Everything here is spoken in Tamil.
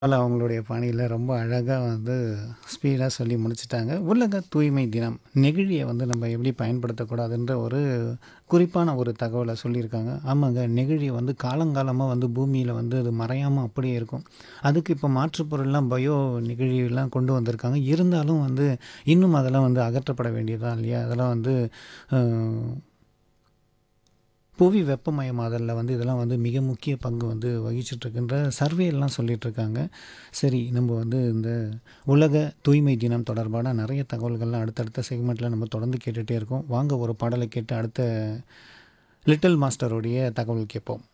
பரவால்ல அவங்களுடைய பாணியில ரொம்ப அழகா வந்து ஸ்பீடா சொல்லி முடிச்சுட்டாங்க. உலக தூய்மை தினம். நெகிழிய வந்து நம்ம எப்படி பயன்படுத்தக்கூடாதுன்ற ஒரு குறிப்பான ஒரு தகவல சொல்லியிருக்காங்க. ஆமாங்க, நெகிழி வந்து காலங்காலமா வந்து பூமியில வந்து அது மறையாம அப்படியே இருக்கும். அதுக்கு இப்போ மாற்று பொருள்லாம் பயோ நெகிழிலாம் கொண்டு வந்திருக்காங்க. இருந்தாலும் வந்து இன்னும் அதெல்லாம் வந்து அகற்றப்பட வேண்டியது தான் இல்லையா? அதெல்லாம் வந்து அ புவி வெப்பமயமாதல்ல வந்து இதெல்லாம் வந்து மிக முக்கிய பங்கு வந்து வகிச்சுட்ருக்குன்ற சர்வேலாம் சொல்லிட்டுருக்காங்க. சரி நம்ம வந்து இந்த உலக தூய்மை தினம் தொடர்பான நெறைய தகவல்கள்லாம் அடுத்தடுத்த செக்மெண்ட்ல நம்ம தொடர்ந்து கேட்டுட்டே இருக்கோம். வாங்க ஒரு பாடலை கேட்டு அடுத்த லிட்டில் மாஸ்டருடைய தகவல் கேட்போம்.